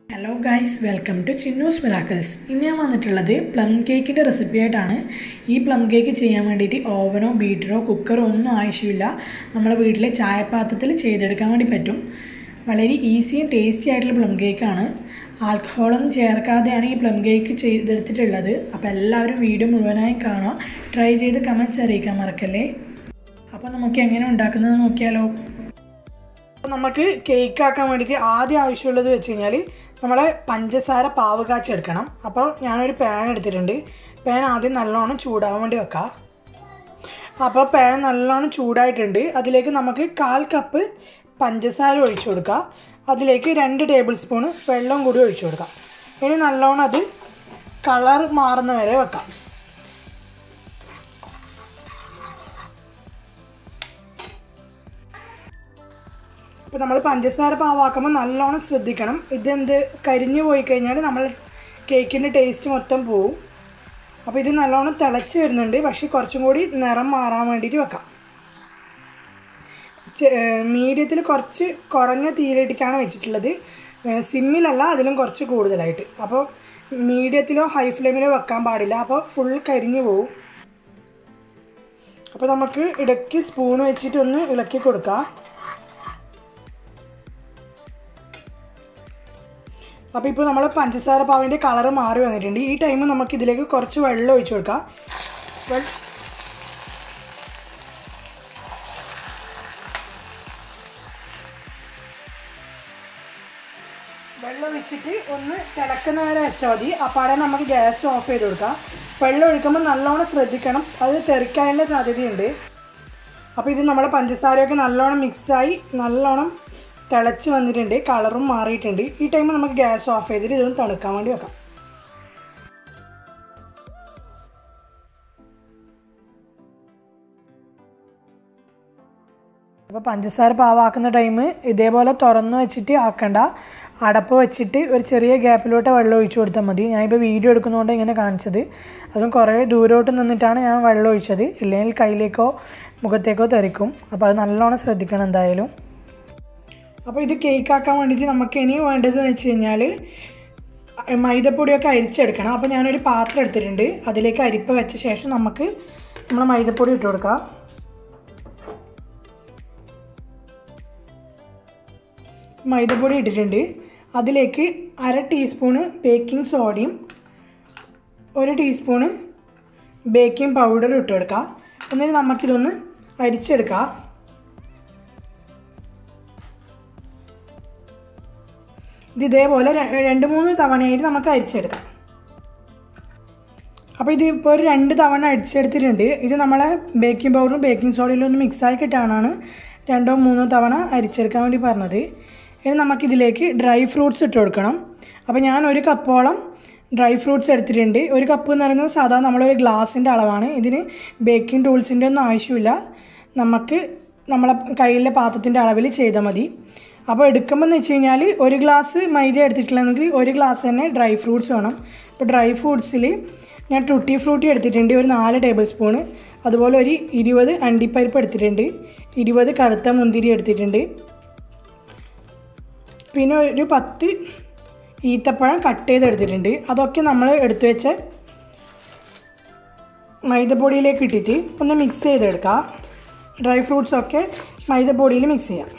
hello guys welcome to Chinnu's miracles ഇന്ന് ഞാൻ വന്നിട്ടുള്ളത് പ്ലം കേക്കിൻ്റെ റെസിപ്പി ആയിട്ടാണ് ഈ പ്ലം കേക്ക് ചെയ്യാൻ വേണ്ടിയിട്ട് ഓവനോ ബീറ്ററോ കുക്കറോ ഒന്നും ആവശ്യമില്ല നമ്മളെ വീട്ടിലെ ചായപാത്രത്തിൽ ചെയ്തെടുക്കാൻ വേണ്ടി പറ്റും വളരെ ഈസിയും ടേസ്റ്റി ആയിട്ടുള്ള പ്ലം കേക്കാണ് ആൽക്കഹോളൊന്നും ചേർക്കാതെയാണ് ഈ പ്ലം കേക്ക് ചെയ്തെടുത്തിട്ടുള്ളത് അപ്പോൾ എല്ലാവരും വീഡിയോ മുഴുവനായും കാണുക ട്രൈ ചെയ്ത് കമൻറ്റ്സ് അറിയിക്കാൻ മറക്കല്ലേ അപ്പോൾ നമുക്ക് എങ്ങനെ ഉണ്ടാക്കുന്നത് നോക്കിയാലോ അപ്പോൾ നമുക്ക് കേക്ക് ആക്കാൻ വേണ്ടിയിട്ട് ആദ്യം ആവശ്യമുള്ളത് വെച്ച് കഴിഞ്ഞാൽ നമ്മൾ പഞ്ചസാര പാവ് കാച്ചെടുക്കണം അപ്പോൾ ഞാനൊരു പാൻ എടുത്തിട്ടുണ്ട് പാൻ ആദ്യം നല്ലോണം ചൂടാവാൻ വേണ്ടി വെക്കാം അപ്പോൾ പാൻ നല്ലോണം ചൂടായിട്ടുണ്ട് അതിലേക്ക് നമുക്ക് കാൽ കപ്പ് പഞ്ചസാര ഒഴിച്ചു കൊടുക്കുക അതിലേക്ക് രണ്ട് ടേബിൾ സ്പൂണ് വെള്ളം കൂടി ഒഴിച്ചു കൊടുക്കാം ഇനി നല്ലോണം അത് കളർ മാറുന്ന വരെ വെക്കാം അപ്പോൾ നമ്മൾ പഞ്ചസാര പാവാക്കുമ്പോൾ നല്ലോണം ശ്രദ്ധിക്കണം ഇതെന്ത് കരിഞ്ഞു പോയി കഴിഞ്ഞാൽ നമ്മൾ കേക്കിൻ്റെ ടേസ്റ്റ് മൊത്തം പോവും അപ്പോൾ ഇത് നല്ലോണം തിളച്ച് വരുന്നുണ്ട് പക്ഷേ കുറച്ചും കൂടി നിറം മാറാൻ വേണ്ടിയിട്ട് വെക്കാം മീഡിയത്തിൽ കുറച്ച് കുറഞ്ഞ തീയിലിട്ടിട്ടാണ് വെച്ചിട്ടുള്ളത് സിമ്മിലല്ല അതിലും കുറച്ച് കൂടുതലായിട്ട് അപ്പോൾ മീഡിയത്തിലോ ഹൈ ഫ്ലെയിമിലോ വെക്കാൻ പാടില്ല അപ്പോൾ ഫുൾ കരിഞ്ഞു പോവും അപ്പോൾ നമുക്ക് ഇടയ്ക്ക് സ്പൂൺ വെച്ചിട്ട് ഒന്ന് ഇളക്കി കൊടുക്കാം അപ്പോൾ ഇപ്പോൾ നമ്മൾ പഞ്ചസാര പാവിൻ്റെ കളർ മാറി വന്നിട്ടുണ്ട് ഈ ടൈം നമുക്ക് ഇതിലേക്ക് കുറച്ച് വെള്ളം ഒഴിച്ചു കൊടുക്കാം വെള്ളം ഒഴിച്ചിട്ട് ഒന്ന് തിളക്കുന്ന വരെ വെച്ചാൽ മതി അപ്പാടെ നമുക്ക് ഗ്യാസ് ഓഫ് ചെയ്ത് കൊടുക്കാം വെള്ളം ഒഴിക്കുമ്പോൾ നല്ലോണം ശ്രദ്ധിക്കണം അത് തെറിക്കാനുള്ള സാധ്യതയുണ്ട് അപ്പോൾ ഇത് നമ്മളെ പഞ്ചസാരയൊക്കെ നല്ലോണം മിക്സായി നല്ലോണം തിളച്ച് വന്നിട്ടുണ്ട് കളറും മാറിയിട്ടുണ്ട് ഈ ടൈം നമുക്ക് ഗ്യാസ് ഓഫ് ചെയ്തിട്ട് ഇതൊന്ന് തണുക്കാൻ വേണ്ടി വെക്കാം അപ്പോൾ പഞ്ചസാര പാവാക്കുന്ന ടൈം ഇതേപോലെ തുറന്ന് വെച്ചിട്ട് ആക്കണ്ട അടപ്പ് വെച്ചിട്ട് ഒരു ചെറിയ ഗ്യാപ്പിലോട്ട് വെള്ളം ഒഴിച്ചു കൊടുത്താൽ മതി ഞാനിപ്പോൾ വീഡിയോ എടുക്കുന്നതുകൊണ്ട് ഇങ്ങനെ കാണിച്ചത് അതും കുറേ ദൂരോട്ട് നിന്നിട്ടാണ് ഞാൻ വെള്ളം ഒഴിച്ചത് ഇല്ലെങ്കിൽ കയ്യിലേക്കോ മുഖത്തേക്കോ തെറിക്കും അപ്പോൾ അത് നല്ലോണം ശ്രദ്ധിക്കണം എന്തായാലും അപ്പോൾ ഇത് കേക്ക് ആക്കാൻ വേണ്ടിയിട്ട് നമുക്ക് ഇനി വേണ്ടതെന്ന് വെച്ച് കഴിഞ്ഞാൽ മൈദപ്പൊടിയൊക്കെ അരിച്ചെടുക്കണം അപ്പോൾ ഞാനൊരു പാത്രം എടുത്തിട്ടുണ്ട് അതിലേക്ക് അരിപ്പ വെച്ച ശേഷം നമുക്ക് നമ്മൾ മൈദപ്പൊടി ഇട്ട് കൊടുക്കാം മൈദപ്പൊടി ഇട്ടിട്ടുണ്ട് അതിലേക്ക് അര ടീസ്പൂണ് ബേക്കിംഗ് സോഡയും ഒരു ടീസ്പൂണ് ബേക്കിംഗ് പൗഡർ ഇട്ട് കൊടുക്കുക എന്നിട്ട് നമുക്കിതൊന്ന് അരിച്ചെടുക്കാം ഇത് ഇതേപോലെ രണ്ട് മൂന്ന് തവണയായിട്ട് നമുക്ക് അരിച്ചെടുക്കാം അപ്പോൾ ഇത് ഇപ്പോൾ ഒരു രണ്ട് തവണ അരിച്ചെടുത്തിട്ടുണ്ട് ഇത് നമ്മളെ ബേക്കിംഗ് പൗഡറും ബേക്കിംഗ് സോഡയിലും ഒന്ന് മിക്സായി കിട്ടാനാണ് രണ്ടോ മൂന്നോ തവണ അരിച്ചെടുക്കാൻ വേണ്ടി പറഞ്ഞത് ഇനി നമുക്കിതിലേക്ക് ഡ്രൈ ഫ്രൂട്ട്സ് ഇട്ട് കൊടുക്കണം അപ്പോൾ ഞാൻ ഒരു കപ്പോളം ഡ്രൈ ഫ്രൂട്ട്സ് എടുത്തിട്ടുണ്ട് ഒരു കപ്പ് എന്ന് പറയുന്നത് സാധാരണ നമ്മളൊരു ഗ്ലാസിൻ്റെ അളവാണ് ഇതിന് ബേക്കിംഗ് ടൂൾസിൻ്റെ ഒന്നും ആവശ്യമില്ല നമുക്ക് നമ്മളെ കയ്യിലെ പാത്രത്തിൻ്റെ അളവിൽ ചെയ്താൽ മതി അപ്പോൾ എടുക്കുമ്പോൾ എന്ന് വെച്ച് കഴിഞ്ഞാൽ ഒരു ഗ്ലാസ് മൈദ എടുത്തിട്ടുള്ളതെങ്കിൽ ഒരു ഗ്ലാസ് തന്നെ ഡ്രൈ ഫ്രൂട്ട്സ് വേണം അപ്പോൾ ഡ്രൈ ഫ്രൂട്ട്സിൽ ഞാൻ ടുട്ടി ഫ്രൂട്ടി എടുത്തിട്ടുണ്ട് ഒരു നാല് ടേബിൾ സ്പൂണ് അതുപോലെ ഒരു ഇരുപത് അണ്ടിപ്പരിപ്പ് എടുത്തിട്ടുണ്ട് ഇരുപത് കറുത്ത മുന്തിരി എടുത്തിട്ടുണ്ട് പിന്നെ ഒരു പത്ത് ഈത്തപ്പഴം കട്ട് ചെയ്തെടുത്തിട്ടുണ്ട് അതൊക്കെ നമ്മൾ എടുത്തു വെച്ച മൈദപ്പൊടിയിലേക്ക് ഇട്ടിട്ട് ഒന്ന് മിക്സ് ചെയ്തെടുക്കാം ഡ്രൈ ഫ്രൂട്ട്സൊക്കെ മൈദപ്പൊടിയിൽ മിക്സ് ചെയ്യാം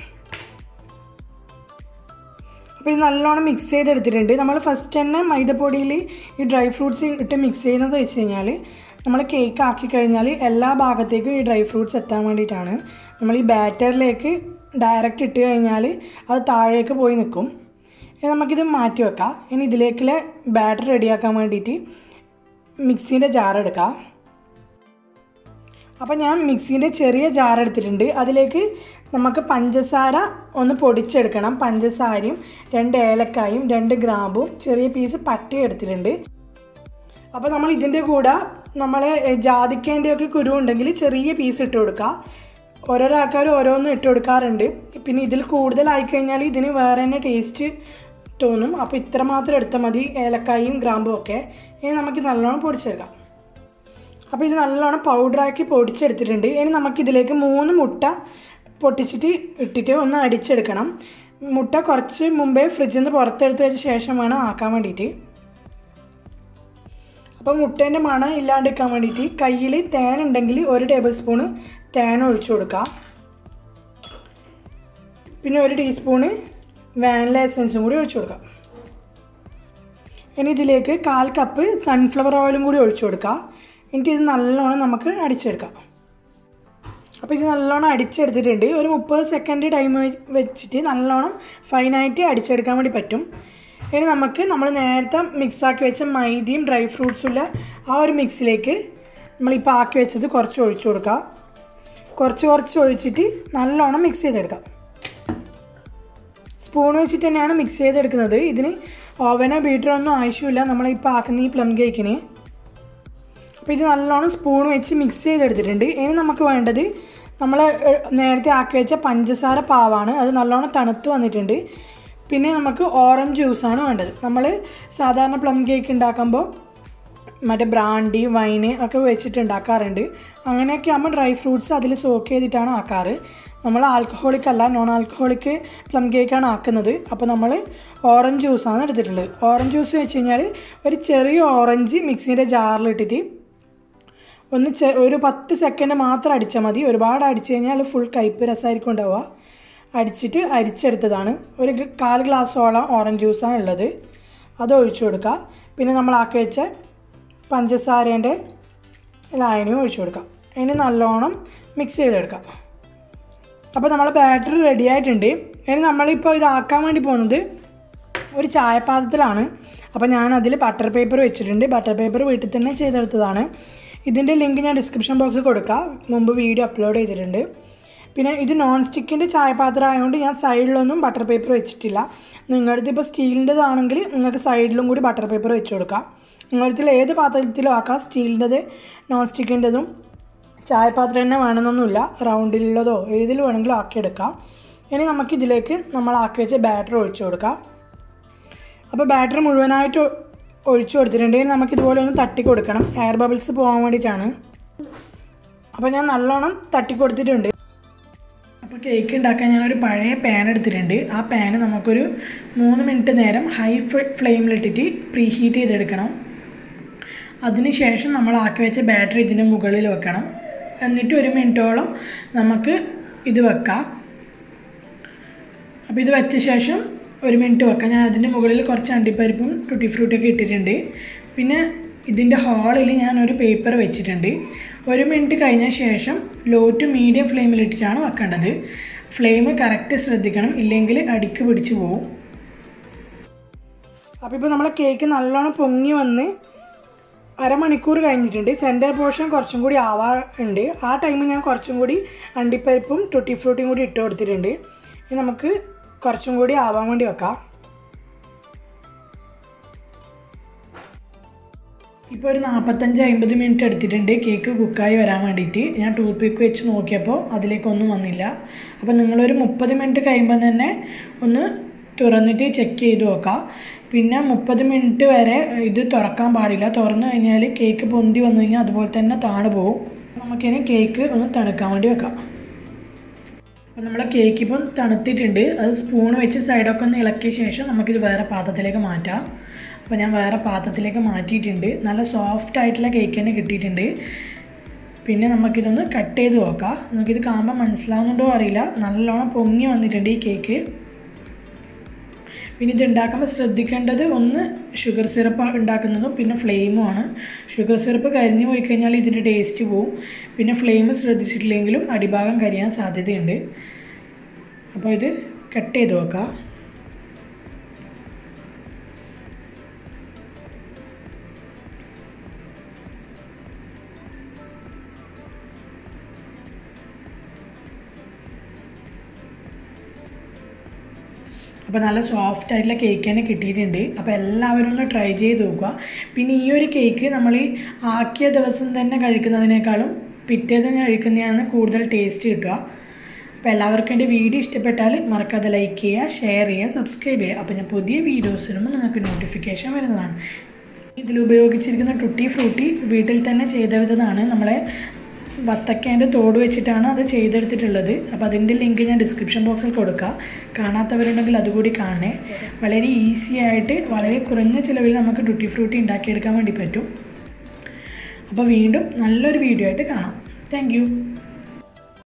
അപ്പോൾ ഇത് നല്ലോണം മിക്സ് ചെയ്തെടുത്തിട്ടുണ്ട് നമ്മൾ ഫസ്റ്റ് തന്നെ മൈദപ്പൊടിയിൽ ഈ ഡ്രൈ ഫ്രൂട്ട്സ് ഇട്ട് മിക്സ് ചെയ്യുന്നത് വെച്ച് കഴിഞ്ഞാൽ നമ്മൾ കേക്ക് ആക്കി കഴിഞ്ഞാൽ എല്ലാ ഭാഗത്തേക്കും ഈ ഡ്രൈ ഫ്രൂട്ട്സ് എത്താൻ വേണ്ടിയിട്ടാണ് നമ്മൾ ഈ ബാറ്ററിലേക്ക് ഡയറക്റ്റ് ഇട്ട് കഴിഞ്ഞാൽ അത് താഴേക്ക് പോയി നിൽക്കും ഇനി നമുക്കിത് മാറ്റി വെക്കാം ഇനി ഇതിലേക്കുള്ള ബാറ്റർ റെഡിയാക്കാൻ വേണ്ടിയിട്ട് മിക്സീൻ്റെ ജാർ എടുക്കാം അപ്പോൾ ഞാൻ മിക്സീൻ്റെ ചെറിയ ജാർ എടുത്തിട്ടുണ്ട് അതിലേക്ക് നമുക്ക് പഞ്ചസാര ഒന്ന് പൊടിച്ചെടുക്കണം പഞ്ചസാരയും രണ്ട് ഏലക്കായും രണ്ട് ഗ്രാമ്പും ചെറിയ പീസ് പട്ടയും എടുത്തിട്ടുണ്ട് അപ്പോൾ നമ്മൾ ഇതിൻ്റെ കൂടെ നമ്മൾ ജാതിക്കേൻ്റെയൊക്കെ കുരു ഉണ്ടെങ്കിൽ ചെറിയ പീസ് ഇട്ട് കൊടുക്കുക ഓരോരോ ആൾക്കാർ ഓരോന്നും ഇട്ട് കൊടുക്കാറുണ്ട് പിന്നെ ഇതിൽ കൂടുതലായി കഴിഞ്ഞാൽ ഇതിന് വേറെ തന്നെ ടേസ്റ്റ് തോന്നും അപ്പോൾ ഇത്ര മാത്രം എടുത്താൽ മതി ഏലക്കായും ഗ്രാമ്പും ഒക്കെ ഇനി നമുക്ക് നല്ലോണം പൊടിച്ചെടുക്കാം അപ്പോൾ ഇത് നല്ലോണം പൗഡറാക്കി പൊടിച്ചെടുത്തിട്ടുണ്ട് ഇനി നമുക്കിതിലേക്ക് മൂന്ന് മുട്ട പൊട്ടിച്ചിട്ട് ഇട്ടിട്ട് ഒന്ന് അടിച്ചെടുക്കണം മുട്ട കുറച്ച് മുമ്പേ ഫ്രിഡ്ജിൽ നിന്ന് പുറത്തെടുത്ത് വെച്ച ശേഷം വേണം ആക്കാൻ വേണ്ടിയിട്ട് അപ്പോൾ മുട്ടേൻ്റെ മണം ഇല്ലാണ്ടിരിക്കാൻ വേണ്ടിയിട്ട് കയ്യിൽ തേൻ ഉണ്ടെങ്കിൽ ഒരു ടേബിൾ സ്പൂണ് തേൻ ഒഴിച്ചു കൊടുക്കുക പിന്നെ ഒരു ടീസ്പൂണ് വാനില എസൻസും കൂടി ഒഴിച്ചു കൊടുക്കുക ഇനി ഇതിലേക്ക് കാൽ കപ്പ് സൺഫ്ലവർ ഓയിലും കൂടി ഒഴിച്ചു കൊടുക്കുക എന്നിട്ട് ഇത് നല്ലോണം നമുക്ക് അടിച്ചെടുക്കാം അപ്പോൾ ഇത് നല്ലോണം അടിച്ചെടുത്തിട്ടുണ്ട് ഒരു മുപ്പത് സെക്കൻഡ് ടൈം വെച്ചിട്ട് നല്ലോണം ഫൈനായിട്ട് അടിച്ചെടുക്കാൻ വേണ്ടി പറ്റും ഇനി നമുക്ക് നമ്മൾ നേരത്തെ മിക്സാക്കി വെച്ച മൈദയും ഡ്രൈ ഫ്രൂട്ട്സുള്ള ആ ഒരു മിക്സിലേക്ക് നമ്മളിപ്പോൾ ആക്കി വെച്ചത് കുറച്ച് ഒഴിച്ചു കൊടുക്കുക കുറച്ച് കുറച്ച് ഒഴിച്ചിട്ട് നല്ലോണം മിക്സ് ചെയ്തെടുക്കാം സ്പൂൺ വെച്ചിട്ട് തന്നെയാണ് മിക്സ് ചെയ്തെടുക്കുന്നത് ഇതിന് ഓവനോ ബീറ്ററോ ഒന്നും ആവശ്യമില്ല നമ്മളിപ്പോൾ ആക്കുന്ന ഈ പ്ലം കേക്കിന് അപ്പോൾ ഇത് നല്ലോണം സ്പൂൺ വെച്ച് മിക്സ് ചെയ്തെടുത്തിട്ടുണ്ട് ഇനി നമുക്ക് വേണ്ടത് നമ്മൾ നേരത്തെ ആക്കി വെച്ച പഞ്ചസാര പാവാണ് അത് നല്ലോണം തണുത്ത് വന്നിട്ടുണ്ട് പിന്നെ നമുക്ക് ഓറഞ്ച് ജ്യൂസാണ് വേണ്ടത് നമ്മൾ സാധാരണ പ്ലം കേക്ക് ഉണ്ടാക്കുമ്പോൾ മറ്റേ ബ്രാൻഡി വൈന് ഒക്കെ വെച്ചിട്ട് ഉണ്ടാക്കാറുണ്ട് അങ്ങനെയൊക്കെ ആകുമ്പോൾ ഡ്രൈ ഫ്രൂട്ട്സ് അതിൽ സോക്ക് ചെയ്തിട്ടാണ് ആക്കാറ് നമ്മൾ ആൽക്കഹോളിക് അല്ല നോൺ ആൽക്കഹോളിക് പ്ലം കേക്കാണ് ആക്കുന്നത് അപ്പോൾ നമ്മൾ ഓറഞ്ച് ജ്യൂസാണ് എടുത്തിട്ടുള്ളത് ഓറഞ്ച് ജ്യൂസ് വെച്ച് കഴിഞ്ഞാൽ ഒരു ചെറിയ ഓറഞ്ച് മിക്സിൻ്റെ ജാറിലിട്ടിട്ട് ഒന്ന് ചെ ഒരു പത്ത് സെക്കൻഡ് മാത്രം അടിച്ചാൽ മതി ഒരുപാട് അടിച്ചു കഴിഞ്ഞാൽ ഫുൾ കയ്പ്പ് രസമായിരിക്കും ഉണ്ടാവുക അടിച്ചിട്ട് അരിച്ചെടുത്തതാണ് ഒരു കാൽ ഗ്ലാസ്സോളം ഓറഞ്ച് ജ്യൂസാണ് ഉള്ളത് അത് ഒഴിച്ചു കൊടുക്കുക പിന്നെ നമ്മൾ ആക്കി വെച്ച പഞ്ചസാരേൻ്റെ ലായനിയും ഒഴിച്ചു കൊടുക്കാം ഇനി നല്ലോണം മിക്സ് ചെയ്തെടുക്കാം അപ്പോൾ നമ്മൾ ബാറ്ററി റെഡി ആയിട്ടുണ്ട് ഇനി നമ്മളിപ്പോൾ ഇതാക്കാൻ വേണ്ടി പോകുന്നത് ഒരു ചായപാത്രത്തിലാണ് അപ്പോൾ ഞാൻ അതിൽ ബട്ടർ പേപ്പർ വെച്ചിട്ടുണ്ട് ബട്ടർ പേപ്പർ വീട്ടിൽ തന്നെ ചെയ്തെടുത്തതാണ് ഇതിൻ്റെ ലിങ്ക് ഞാൻ ഡിസ്ക്രിപ്ഷൻ ബോക്സിൽ കൊടുക്കാം മുമ്പ് വീഡിയോ അപ്ലോഡ് ചെയ്തിട്ടുണ്ട് പിന്നെ ഇത് നോൺ സ്റ്റിക്കിൻ്റെ ചായപാത്രം ആയതുകൊണ്ട് ഞാൻ സൈഡിലൊന്നും ബട്ടർ പേപ്പർ വെച്ചിട്ടില്ല നിങ്ങളുടെ ഇപ്പോൾ സ്റ്റീലിൻ്റെതാണെങ്കിൽ നിങ്ങൾക്ക് സൈഡിലും കൂടി ബട്ടർ പേപ്പർ വെച്ച് കൊടുക്കാം നിങ്ങളുടെ ഏത് പാത്രത്തിലും ആക്കാം സ്റ്റീലിൻ്റെത് നോൺ സ്റ്റിക്കിൻ്റെതും ചായപാത്രം തന്നെ വേണമെന്നൊന്നുമില്ല റൗണ്ടിലുള്ളതോ ഏതിൽ വേണമെങ്കിലും ആക്കിയെടുക്കാം ഇനി നമുക്കിതിലേക്ക് നമ്മൾ ആക്കി വെച്ച ബാറ്റർ ഒഴിച്ചു കൊടുക്കാം അപ്പോൾ ബാറ്റർ മുഴുവനായിട്ട് ഒഴിച്ചു കൊടുത്തിട്ടുണ്ടെങ്കിൽ നമുക്കിതുപോലെ ഒന്ന് തട്ടി കൊടുക്കണം എയർ ബബിൾസ് പോകാൻ വേണ്ടിയിട്ടാണ് അപ്പോൾ ഞാൻ നല്ലോണം തട്ടി കൊടുത്തിട്ടുണ്ട് അപ്പോൾ കേക്ക് ഉണ്ടാക്കാൻ ഞാനൊരു പഴയ പാൻ എടുത്തിട്ടുണ്ട് ആ പാന് നമുക്കൊരു മൂന്ന് മിനിറ്റ് നേരം ഹൈ ഫ്ലെയിമിലിട്ടിട്ട് പ്രീ ഹീറ്റ് ചെയ്തെടുക്കണം അതിനുശേഷം നമ്മൾ ആക്കി വെച്ച ബാറ്ററി ഇതിൻ്റെ മുകളിൽ വെക്കണം എന്നിട്ട് ഒരു മിനിറ്റോളം നമുക്ക് ഇത് വെക്കാം അപ്പോൾ ഇത് വെച്ച ശേഷം ഒരു മിനിറ്റ് വെക്കാം ഞാൻ അതിൻ്റെ മുകളിൽ കുറച്ച് അണ്ടിപ്പരിപ്പും ടൂട്ടി ഫ്രൂട്ടൊക്കെ ഇട്ടിട്ടുണ്ട് പിന്നെ ഇതിൻ്റെ ഹാളിൽ ഞാൻ ഒരു പേപ്പർ വെച്ചിട്ടുണ്ട് ഒരു മിനിറ്റ് കഴിഞ്ഞ ശേഷം ലോ ടു മീഡിയം ഫ്ലെയിമിലിട്ടിട്ടാണ് വെക്കേണ്ടത് ഫ്ലെയിം കറക്റ്റ് ശ്രദ്ധിക്കണം ഇല്ലെങ്കിൽ അടിക്ക് പിടിച്ച് പോകും അപ്പോൾ ഇപ്പോൾ നമ്മളെ കേക്ക് നല്ലോണം പൊങ്ങി വന്ന് അരമണിക്കൂർ കഴിഞ്ഞിട്ടുണ്ട് സെൻറ്റർ പോർഷൻ കുറച്ചും കൂടി ആവാറുണ്ട് ആ ടൈമിൽ ഞാൻ കുറച്ചും കൂടി അണ്ടിപ്പരിപ്പും ടൂട്ടി ഫ്രൂട്ടിയും കൂടി ഇട്ട് കൊടുത്തിട്ടുണ്ട് ഇനി നമുക്ക് കുറച്ചും കൂടി ആവാൻ വേണ്ടി വെക്കാം ഇപ്പോൾ ഒരു നാൽപ്പത്തഞ്ച് അമ്പത് മിനിറ്റ് എടുത്തിട്ടുണ്ട് കേക്ക് കുക്കായി വരാൻ വേണ്ടിയിട്ട് ഞാൻ ടൂത്ത് പിക്ക് വെച്ച് നോക്കിയപ്പോൾ അതിലേക്കൊന്നും വന്നില്ല അപ്പോൾ നിങ്ങളൊരു മുപ്പത് മിനിറ്റ് കഴിയുമ്പോൾ തന്നെ ഒന്ന് തുറന്നിട്ട് ചെക്ക് ചെയ്ത് നോക്കാം പിന്നെ മുപ്പത് മിനിറ്റ് വരെ ഇത് തുറക്കാൻ പാടില്ല തുറന്നു കഴിഞ്ഞാൽ കേക്ക് പൊന്തി വന്നു കഴിഞ്ഞാൽ അതുപോലെ തന്നെ താണു പോകും നമുക്കിനി കേക്ക് ഒന്ന് തണുക്കാൻ വേണ്ടി വെക്കാം അപ്പോൾ നമ്മളെ കേക്ക് ഇപ്പം തണുത്തിട്ടുണ്ട് അത് സ്പൂൺ വെച്ച് സൈഡൊക്കെ ഒന്ന് ഇളക്കിയ ശേഷം നമുക്കിത് വേറെ പാത്രത്തിലേക്ക് മാറ്റാം അപ്പോൾ ഞാൻ വേറെ പാത്രത്തിലേക്ക് മാറ്റിയിട്ടുണ്ട് നല്ല സോഫ്റ്റ് ആയിട്ടുള്ള കേക്ക് തന്നെ കിട്ടിയിട്ടുണ്ട് പിന്നെ നമുക്കിതൊന്ന് കട്ട് ചെയ്ത് നോക്കാം നമുക്കിത് കാണുമ്പോൾ മനസ്സിലാവുന്നുണ്ടോ അറിയില്ല നല്ലോണം പൊങ്ങി വന്നിട്ടുണ്ട് ഈ കേക്ക് പിന്നെ ഇത് ഉണ്ടാക്കുമ്പോൾ ശ്രദ്ധിക്കേണ്ടത് ഒന്ന് ഷുഗർ സിറപ്പ് ഉണ്ടാക്കുന്നതും പിന്നെ ഫ്ലെയിമുമാണ് ഷുഗർ സിറപ്പ് കരിഞ്ഞു പോയി കഴിഞ്ഞാൽ ഇതിൻ്റെ ടേസ്റ്റ് പോവും പിന്നെ ഫ്ലെയിം ശ്രദ്ധിച്ചിട്ടില്ലെങ്കിലും അടിഭാഗം കരിയാൻ സാധ്യതയുണ്ട് അപ്പോൾ ഇത് കട്ട് ചെയ്ത് വെക്കാം അപ്പോൾ നല്ല സോഫ്റ്റ് ആയിട്ടുള്ള കേക്ക് തന്നെ കിട്ടിയിട്ടുണ്ട് അപ്പോൾ എല്ലാവരും ഒന്ന് ട്രൈ ചെയ്ത് നോക്കുക പിന്നെ ഈ ഒരു കേക്ക് നമ്മൾ ഈ ആക്കിയ ദിവസം തന്നെ കഴിക്കുന്നതിനേക്കാളും പിറ്റേന്ന് കഴിക്കുന്നതാണ് കൂടുതൽ ടേസ്റ്റ് കിട്ടുക അപ്പോൾ എല്ലാവർക്കും എൻ്റെ വീഡിയോ ഇഷ്ടപ്പെട്ടാൽ മറക്കാതെ ലൈക്ക് ചെയ്യുക ഷെയർ ചെയ്യുക സബ്സ്ക്രൈബ് ചെയ്യുക അപ്പോൾ ഞാൻ പുതിയ വീഡിയോസ് വരുമ്പോൾ നിങ്ങൾക്ക് നോട്ടിഫിക്കേഷൻ വരുന്നതാണ് ഇതിൽ ഉപയോഗിച്ചിരിക്കുന്ന ടുട്ടി ഫ്രൂട്ടി വീട്ടിൽ തന്നെ ചെയ്തെടുത്തതാണ് നമ്മളെ വത്തക്കേൻ്റെ തോട് വെച്ചിട്ടാണ് അത് ചെയ്തെടുത്തിട്ടുള്ളത് അപ്പോൾ അതിൻ്റെ ലിങ്ക് ഞാൻ ഡിസ്ക്രിപ്ഷൻ ബോക്സിൽ കൊടുക്കാം കാണാത്തവരുണ്ടെങ്കിൽ അതുകൂടി കാണണേ വളരെ ഈസി ആയിട്ട് വളരെ കുറഞ്ഞ ചിലവിൽ നമുക്ക് ടൂട്ടി ഫ്രൂട്ടി ഉണ്ടാക്കിയെടുക്കാൻ വേണ്ടി പറ്റും അപ്പോൾ വീണ്ടും നല്ലൊരു വീഡിയോ ആയിട്ട് കാണാം താങ്ക്